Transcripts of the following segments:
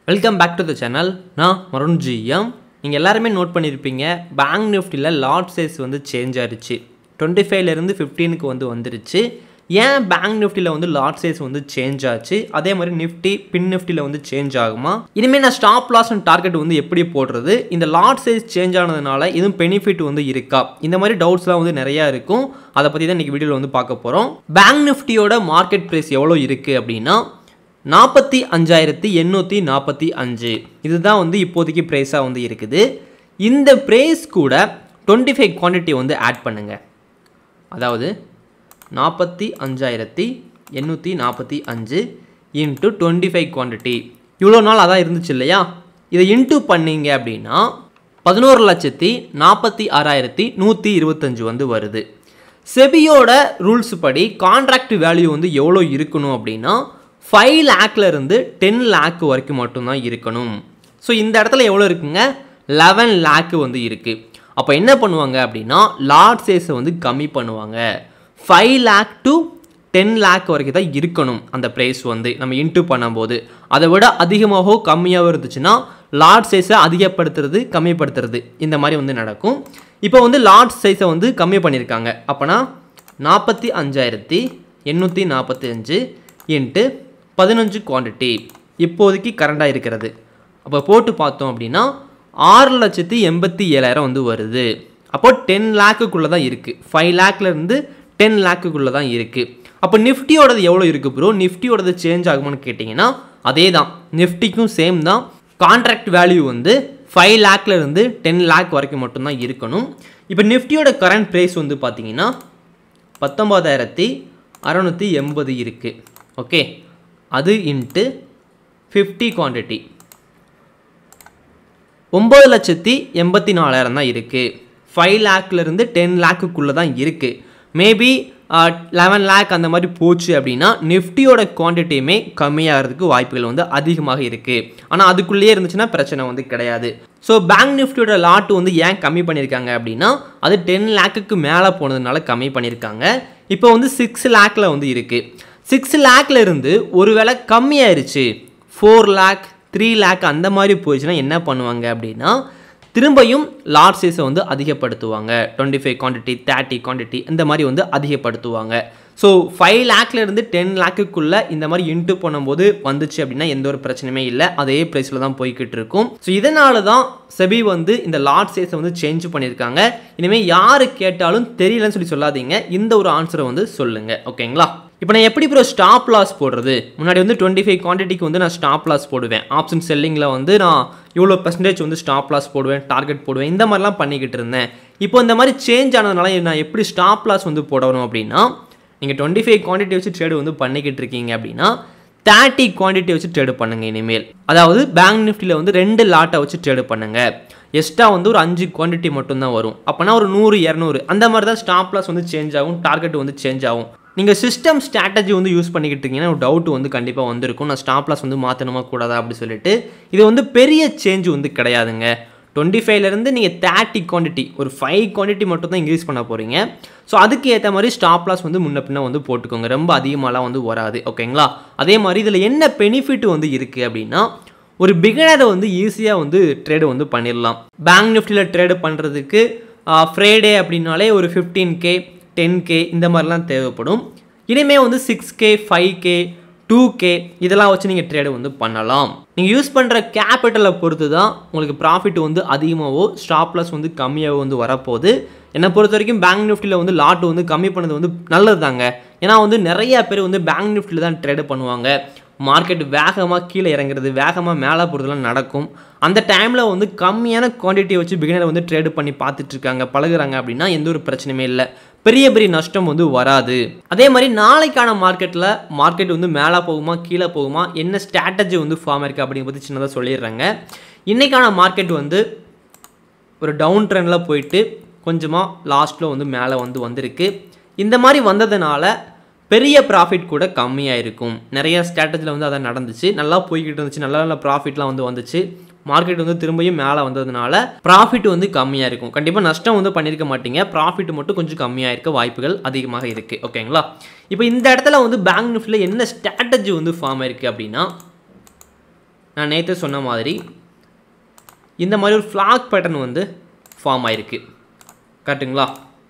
welcome back to the channel நான் Marun GM நீங்கள் எல்லாருமே நோட் பண்ணியிருப்பீங்க பேங்க் நிஃப்டியில் லாட் சைஸ் வந்து சேஞ்ச் ஆயிருச்சு டுவெண்ட்டி ஃபைவ்லேருந்து ஃபிஃப்டீனுக்கு வந்து வந்துருச்சு ஏன் பேங்க் நிஃப்டியில் வந்து லாட் சைஸ் வந்து சேஞ்ச் ஆச்சு அதே மாதிரி நிஃப்டி பின் நிஃப்டியில் வந்து சேஞ்ச் ஆகுமா இனிமேல் நான் ஸ்டாப் லாஸ் அண்ட் டார்கெட் வந்து எப்படி போடுறது இந்த லாட் சைஸ் சேஞ்ச் ஆனதுனால எதுவும் பெனிஃபிட் வந்து இருக்கா இந்த மாதிரி டவுட்ஸ்லாம் வந்து நிறையா இருக்கும் அதை பற்றி தான் இன்றைக்கி வீடியோவில் வந்து பார்க்க போகிறோம் பேங்க் நிஃப்டியோட மார்க்கெட் ப்ரைஸ் எவ்வளோ இருக்குது அப்படின்னா நாற்பத்தி அஞ்சாயிரத்தி எண்ணூற்றி நாற்பத்தி அஞ்சு இதுதான் வந்து இப்போதைக்கு ப்ரைஸாக வந்து இருக்குது இந்த ப்ரைஸ் கூட டுவெண்ட்டி ஃபைவ் குவான்டிட்டி வந்து ஆட் பண்ணுங்க அதாவது நாற்பத்தி அஞ்சாயிரத்தி எண்ணூற்றி நாற்பத்தி அஞ்சு இன்ட்டு டுவெண்ட்டி ஃபைவ் குவான்டிட்டி இவ்வளோ நாள் அதான் இருந்துச்சு இல்லையா இதை இன்ட்டு பண்ணீங்க அப்படின்னா பதினோரு லட்சத்தி நாற்பத்தி ஆறாயிரத்தி நூற்றி இருபத்தஞ்சு வந்து வருது செபியோட ரூல்ஸ் படி கான்ட்ராக்ட் வேல்யூ வந்து எவ்வளோ இருக்கணும் அப்படின்னா ஃபைவ் லேக்ல இருந்து டென் லேக் வரைக்கும் மட்டும்தான் இருக்கணும் ஸோ இந்த இடத்துல எவ்வளோ இருக்குங்க லெவன் லேக்கு வந்து இருக்குது அப்போ என்ன பண்ணுவாங்க அப்படின்னா லாட் சைஸை வந்து கம்மி பண்ணுவாங்க five lakh to ten lakh வரைக்கும் தான் இருக்கணும் அந்த ப்ரைஸ் வந்து நம்ம இன்ட்டு பண்ணும்போது அதை விட அதிகமாகவோ கம்மியாகவோ இருந்துச்சுன்னா லாட் சைஸை அதிகப்படுத்துறது கம்மிப்படுத்துறது இந்த மாதிரி வந்து நடக்கும் இப்போ வந்து லாட் சைஸை வந்து கம்மி பண்ணியிருக்காங்க அப்போனா நாற்பத்தி அஞ்சாயிரத்தி எண்ணூற்றி நாற்பத்தி அஞ்சு இன்ட்டு பதினஞ்சு குவான்டிட்டி இப்போதைக்கு கரண்டாக இருக்கிறது அப்போ போட்டு பார்த்தோம் அப்படின்னா ஆறு லட்சத்தி எண்பத்தி ஏழாயிரம் வந்து வருது அப்போ டென் லேக்குக்குள்ளே தான் இருக்குது ஃபைவ் லேக்லேருந்து டென் லேக்குக்குள்ளே தான் இருக்குது அப்போ நிஃப்டியோடது எவ்வளோ இருக்குது ப்ரோ நிஃப்டியோடது சேஞ்ச் ஆகுமான்னு கேட்டிங்கன்னா அதே தான் நிஃப்டிக்கும் சேம் தான் கான்ட்ராக்ட் வேல்யூ வந்து ஃபைவ் லேக்லேருந்து டென் லேக் வரைக்கும் மட்டும்தான் இருக்கணும் இப்போ நிஃப்டியோட கரண்ட் ப்ரைஸ் வந்து பார்த்தீங்கன்னா பத்தொம்போதாயிரத்தி அறநூற்றி எண்பது இருக்குது ஓகே அது இன்ட்டு ஃபிஃப்டி குவான்டிட்டி ஒம்பது லட்சத்தி எண்பத்தி நாலாயிரம் தான் இருக்குது ஃபைவ் லேக்லேருந்து டென் லேக்குக்குள்ளே தான் இருக்குது மேபி லெவன் லேக் அந்த மாதிரி போச்சு அப்படின்னா நிஃப்டியோட குவான்டிட்டியுமே கம்மியாகிறதுக்கு வாய்ப்புகள் வந்து அதிகமாக இருக்குது ஆனால் அதுக்குள்ளேயே இருந்துச்சுன்னா பிரச்சனை வந்து கிடையாது ஸோ பேங்க் நிஃப்டியோட லாட்டு வந்து ஏன் கம்மி பண்ணியிருக்காங்க அப்படின்னா அது டென் லேக்குக்கு மேலே போனதுனால கம்மி பண்ணியிருக்காங்க இப்போ வந்து சிக்ஸ் லேக்கில் வந்து இருக்குது சிக்ஸ் லேக்ல இருந்து ஒருவேளை கம்மியாயிருச்சு ஃபோர் லேக் த்ரீ லேக் அந்த மாதிரி போயிடுச்சுன்னா என்ன பண்ணுவாங்க அப்படின்னா திரும்பியும் லார்ஜ் சைஸை வந்து அதிகப்படுத்துவாங்க twenty five quantity thirty quantity இந்த மாதிரி வந்து அதிகப்படுத்துவாங்க ஸோ ஃபைவ் லேக்லேருந்து டென் லேக்குக்குள்ளே இந்த மாதிரி இன்ட்டு பண்ணும்போது வந்துச்சு அப்படின்னா எந்த ஒரு பிரச்சனையுமே இல்லை அதே ப்ரைஸில் தான் போய்கிட்டு இருக்கும் ஸோ இதனால தான் செபி வந்து இந்த லாட் சைஸை வந்து சேஞ்ச் பண்ணியிருக்காங்க இனிமேல் யார் கேட்டாலும் தெரியலன்னு சொல்லி சொல்லாதீங்க இந்த ஒரு ஆன்சரை வந்து சொல்லுங்கள் ஓகேங்களா இப்போ நான் எப்படி ப்ரோ ஸ்டாப் லாஸ் போடுறது முன்னாடி வந்து டுவெண்ட்டி ஃபைவ் குவான்டிட்டிக்கு வந்து நான் ஸ்டாப் லாஸ் போடுவேன் ஆப்ஷன் செல்லிங்கில் வந்து நான் இவ்வளோ பர்சன்டேஜ் வந்து ஸ்டாப் லாஸ் போடுவேன் டார்கெட் போடுவேன் இந்த மாதிரிலாம் பண்ணிக்கிட்டு இருந்தேன் இப்போ இந்த மாதிரி சேஞ்ச் ஆனதுனால நான் எப்படி ஸ்டாப் லாஸ் வந்து போடணும் அப்படின்னா நீங்கள் டுவெண்ட்டி ஃபைவ் குவான்டிட்டி வச்சு ட்ரேடு வந்து பண்ணிக்கிட்டு இருக்கீங்க அப்படின்னா தேர்ட்டி குவான்டிட்டி வச்சு ட்ரேடு பண்ணுங்க இனிமேல் அதாவது பேங்க் நிஃப்டியில் வந்து ரெண்டு லாட்டை வச்சு ட்ரேடு பண்ணுங்க எக்ஸ்ட்ரா வந்து ஒரு அஞ்சு குவான்டிட்டி மட்டும்தான் வரும் அப்போனா ஒரு நூறு இரநூறு அந்த மாதிரி தான் ஸ்டாப் லாஸ் வந்து சேஞ்ச் ஆகும் டார்கெட் வந்து சேஞ்ச் ஆகும் நீங்கள் சிஸ்டம் ஸ்ட்ராட்டஜி வந்து யூஸ் பண்ணிக்கிட்டு இருக்கீங்கன்னா ஒரு டவுட் வந்து கண்டிப்பாக வந்திருக்கும் நான் ஸ்டாப் லாஸ் வந்து மாற்றணுமா கூடாதா அப்படி சொல்லிட்டு இது வந்து பெரிய சேஞ்ச் வந்து கிடையாதுங்க டுவெண்ட்டி ஃபைவ்லேருந்து நீங்கள் தேர்ட்டி குவான்டிட்டி ஒரு ஃபைவ் குவான்டிட்டி மட்டும் தான் இன்க்ரீஸ் பண்ண போகிறீங்க ஸோ அதுக்கு ஏற்ற மாதிரி ஸ்டாப் லாஸ் வந்து முன்ன பின்ன வந்து போட்டுக்கோங்க ரொம்ப அதிகமாகலாம் வந்து வராது ஓகேங்களா அதே மாதிரி இதில் என்ன பெனிஃபிட் வந்து இருக்குது அப்படின்னா ஒரு பிகினரை வந்து ஈஸியாக வந்து ட்ரேடு வந்து பண்ணிடலாம் பேங்க் நிஃப்டியில் ட்ரேடு பண்ணுறதுக்கு ஃப்ரைடே அப்படின்னாலே ஒரு ஃபிஃப்டீன் கே டென் கே இந்த மாதிரிலாம் தேவைப்படும் இனிமேல் வந்து six K five K two K இதெல்லாம் வச்சு நீங்கள் ட்ரேடு வந்து பண்ணலாம் நீங்கள் யூஸ் பண்ணுற கேபிட்டலை பொறுத்து தான் உங்களுக்கு ப்ராஃபிட் வந்து அதிகமாகவோ ஸ்டாப் லாஸ் வந்து கம்மியாகவோ வந்து வரப்போகுது என்னை பொறுத்த வரைக்கும் பேங்க் நிஃப்டியில் வந்து லாட் வந்து கம்மி பண்ணது வந்து நல்லது தாங்க ஏன்னா வந்து நிறைய பேர் வந்து பேங்க் நிஃப்டியில் தான் ட்ரேடு பண்ணுவாங்க மார்க்கெட் வேகமாக கீழே இறங்குறது வேகமாக மேலே போகிறதுலாம் நடக்கும் அந்த டைமில் வந்து கம்மியான குவான்டிட்டியை வச்சு பிகினரை வந்து ட்ரேடு பண்ணி பார்த்துட்டு இருக்காங்க பழகுறாங்க அப்படின்னா எந்த ஒரு பிரச்சனையுமே இல்லை பெரிய பெரிய நஷ்டம் வந்து வராது அதே மாதிரி நாளைக்கான மார்க்கெட்டில் மார்க்கெட் வந்து மேலே போகுமா கீழே போகுமா என்ன ஸ்ட்ராட்டஜி வந்து ஃபார்ம் இருக்குது அப்படிங்கிறத பற்றி சின்னதாக சொல்லிடுறாங்க இன்றைக்கான மார்க்கெட் வந்து ஒரு டவுன் ட்ரெண்டில் போயிட்டு கொஞ்சமாக லாஸ்ட்டில் வந்து மேலே வந்து வந்திருக்கு இந்த மாதிரி வந்ததுனால பெரிய ப்ராஃபிட் கூட கம்மியாக இருக்கும் நிறைய ஸ்ட்ராட்டஜியில் வந்து அதான் நடந்துச்சு நல்லா போய்கிட்டு இருந்துச்சு நல்ல நல்ல ப்ராஃபிட்லாம் வந்து வந்துச்சு மார்க்கெட் வந்து திரும்பியும் மேலே வந்ததுனால ப்ராஃபிட் வந்து கம்மியாக இருக்கும் கண்டிப்பாக நஷ்டம் வந்து பண்ணியிருக்க மாட்டீங்க ப்ராஃபிட் மட்டும் கொஞ்சம் கம்மியாக இருக்க வாய்ப்புகள் அதிகமாக இருக்குது ஓகேங்களா இப்போ இந்த இடத்துல வந்து பேங்க் நிஃப்டியில் என்ன ஸ்ட்ராட்டஜி வந்து ஃபார்ம் ஆயிருக்கு அப்படின்னா நான் நேற்று சொன்ன மாதிரி இந்த மாதிரி ஒரு ஃப்ளாக் பேட்டர்ன் வந்து ஃபார்ம் ஆயிருக்கு கரெக்டுங்களா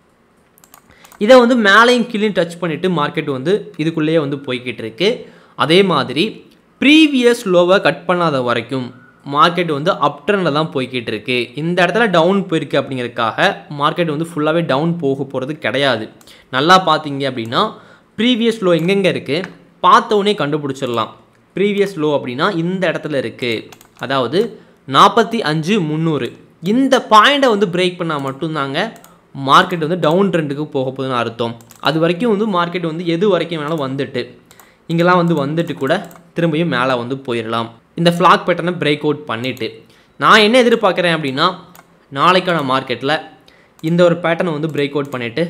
இதை வந்து மேலேயும் கீழேயும் டச் பண்ணிவிட்டு மார்க்கெட் வந்து இதுக்குள்ளேயே வந்து போய்கிட்டு இருக்கு அதே மாதிரி ப்ரீவியஸ் லோவை கட் பண்ணாத வரைக்கும் மார்க்கெட் வந்து அப் ட்ரெண்டில் தான் போய்கிட்டு இருக்கு இந்த இடத்துல டவுன் போயிருக்கு அப்படிங்கிறதுக்காக மார்க்கெட் வந்து ஃபுல்லாகவே டவுன் போக போகிறது கிடையாது நல்லா பார்த்தீங்க அப்படின்னா ப்ரீவியஸ் லோ எங்கெங்கே இருக்குது பார்த்த உடனே கண்டுபிடிச்சிடலாம் ப்ரீவியஸ் லோ அப்படின்னா இந்த இடத்துல இருக்குது அதாவது நாற்பத்தி அஞ்சு முந்நூறு இந்த பாயிண்டை வந்து பிரேக் பண்ணால் மட்டும்தாங்க மார்க்கெட் வந்து டவுன் ட்ரெண்டுக்கு போக போகுதுன்னு அர்த்தம் அது வரைக்கும் வந்து மார்க்கெட் வந்து எது வரைக்கும் வேணாலும் வந்துட்டு இங்கெல்லாம் வந்து வந்துட்டு கூட திரும்பியும் மேலே வந்து போயிடலாம் இந்த ஃப்ளாக் பேட்டர்னை பிரேக் அவுட் பண்ணிவிட்டு நான் என்ன எதிர்பார்க்குறேன் அப்படின்னா நாளைக்கான மார்க்கெட்டில் இந்த ஒரு பேட்டர்னை வந்து பிரேக் அவுட் பண்ணிவிட்டு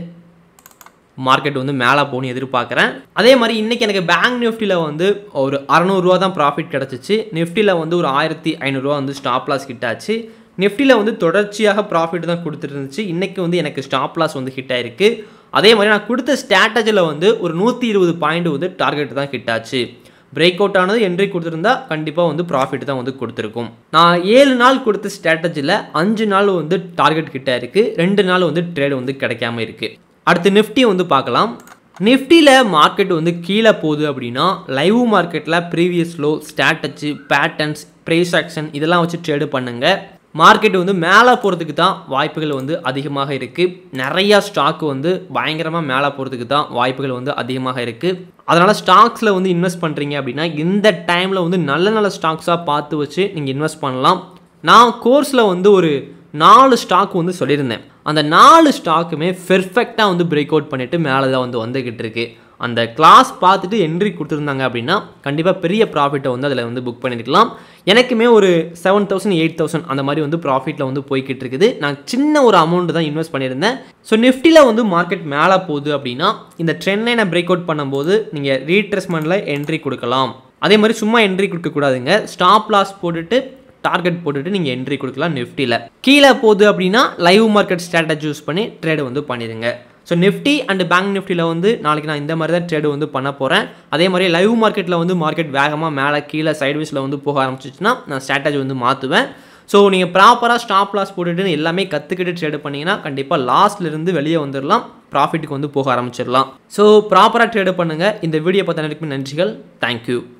மார்க்கெட் வந்து மேலே போகணும்னு எதிர்பார்க்குறேன் அதே மாதிரி இன்றைக்கி எனக்கு பேங்க் நிஃப்டியில் வந்து ஒரு அறநூறுவா தான் ப்ராஃபிட் கிடச்சிச்சு நிஃப்டியில் வந்து ஒரு ஆயிரத்தி ஐநூறுரூவா வந்து ஸ்டாப் லாஸ் ஹிட் ஆச்சு நிஃப்டியில் வந்து தொடர்ச்சியாக ப்ராஃபிட் தான் கொடுத்துட்டு இருந்துச்சு இன்றைக்கி வந்து எனக்கு ஸ்டாப் லாஸ் வந்து ஹிட் ஆயிருக்கு அதே மாதிரி நான் கொடுத்த ஸ்ட்ராட்டஜியில் வந்து ஒரு நூற்றி இருபது பாயிண்ட் வந்து டார்கெட் தான் ஹிட் ஆச்சு பிரேக் அவுட் ஆனது என்ட்ரி கொடுத்துருந்தா கண்டிப்பாக வந்து ப்ராஃபிட் தான் வந்து கொடுத்துருக்கும் நான் ஏழு நாள் கொடுத்த ஸ்ட்ராட்டஜியில் அஞ்சு நாள் வந்து டார்கெட் கிட்ட இருக்குது ரெண்டு நாள் வந்து ட்ரேடு வந்து கிடைக்காம இருக்குது அடுத்து நிஃப்டி வந்து பார்க்கலாம் நிஃப்டியில் மார்க்கெட் வந்து கீழே போகுது அப்படின்னா லைவ் மார்க்கெட்டில் previous low strategy patterns price action இதெல்லாம் வச்சு ட்ரேடு பண்ணுங்கள் மார்க்கெட் வந்து மேலே போகிறதுக்கு தான் வாய்ப்புகள் வந்து அதிகமாக இருக்குது நிறையா ஸ்டாக் வந்து பயங்கரமாக மேலே போகிறதுக்கு தான் வாய்ப்புகள் வந்து அதிகமாக இருக்குது அதனால் ஸ்டாக்ஸில் வந்து இன்வெஸ்ட் பண்ணுறீங்க அப்படின்னா இந்த டைமில் வந்து நல்ல நல்ல ஸ்டாக்ஸாக பார்த்து வச்சு நீங்கள் இன்வெஸ்ட் பண்ணலாம் நான் கோர்ஸில் வந்து ஒரு நாலு ஸ்டாக் வந்து சொல்லியிருந்தேன் அந்த நாலு ஸ்டாக்குமே பெர்ஃபெக்டாக வந்து பிரேக் அவுட் பண்ணிவிட்டு மேலே தான் வந்து வந்துக்கிட்டு இருக்கு அந்த கிளாஸ் பார்த்துட்டு என்ட்ரி கொடுத்துருந்தாங்க அப்படின்னா கண்டிப்பாக பெரிய ப்ராஃபிட்டை வந்து அதில் வந்து புக் பண்ணியிருக்கலாம் எனக்குமே ஒரு செவன் தௌசண்ட் எயிட் தௌசண்ட் அந்த மாதிரி வந்து ப்ராஃபிட்டில் வந்து போய்கிட்டு இருக்குது நான் சின்ன ஒரு அமௌண்ட் தான் இன்வெஸ்ட் பண்ணியிருந்தேன் ஸோ நிஃப்டியில் வந்து மார்க்கெட் மேலே போகுது அப்படின்னா இந்த ட்ரெண்ட் லைனை பிரேக் அவுட் பண்ணும்போது நீங்கள் ரீட்ரெஸ்மெண்ட்டில் என்ட்ரி கொடுக்கலாம் அதே மாதிரி சும்மா என்ட்ரி கொடுக்கக்கூடாதுங்க ஸ்டாப் லாஸ் போட்டுட்டு டார்கெட் போட்டுட்டு நீங்கள் என்ட்ரி கொடுக்கலாம் நிஃப்டியில் கீழே போகுது அப்படின்னா லைவ் மார்க்கெட் ஸ்ட்ராட்டஜி யூஸ் பண்ணி ட்ரேடு வந்து பண்ணிடுங்க ஸோ நிஃப்டி அண்ட் பேங்க் நிஃப்டியில் வந்து நாளைக்கு நான் இந்த மாதிரி தான் ட்ரேடு வந்து பண்ண போகிறேன் அதே மாதிரி லைவ் மார்க்கெட்டில் வந்து மார்க்கெட் வேகமாக மேலே கீழே சைட்வேஸில் வந்து போக ஆரம்பிச்சிச்சுன்னா நான் ஸ்ட்ராட்டஜி வந்து மாற்றுவேன் ஸோ நீங்கள் ப்ராப்பராக ஸ்டாப் லாஸ் போட்டுட்டு எல்லாமே கற்றுக்கிட்டு ட்ரேடு பண்ணிங்கன்னா கண்டிப்பாக லாஸ்ட்லேருந்து வெளியே வந்துடலாம் ப்ராஃபிட்டுக்கு வந்து போக ஆரம்பிச்சிடலாம் ஸோ ப்ராப்பராக ட்ரேடு பண்ணுங்கள் இந்த வீடியோ பார்த்த நன்றிகள் தேங்க்யூ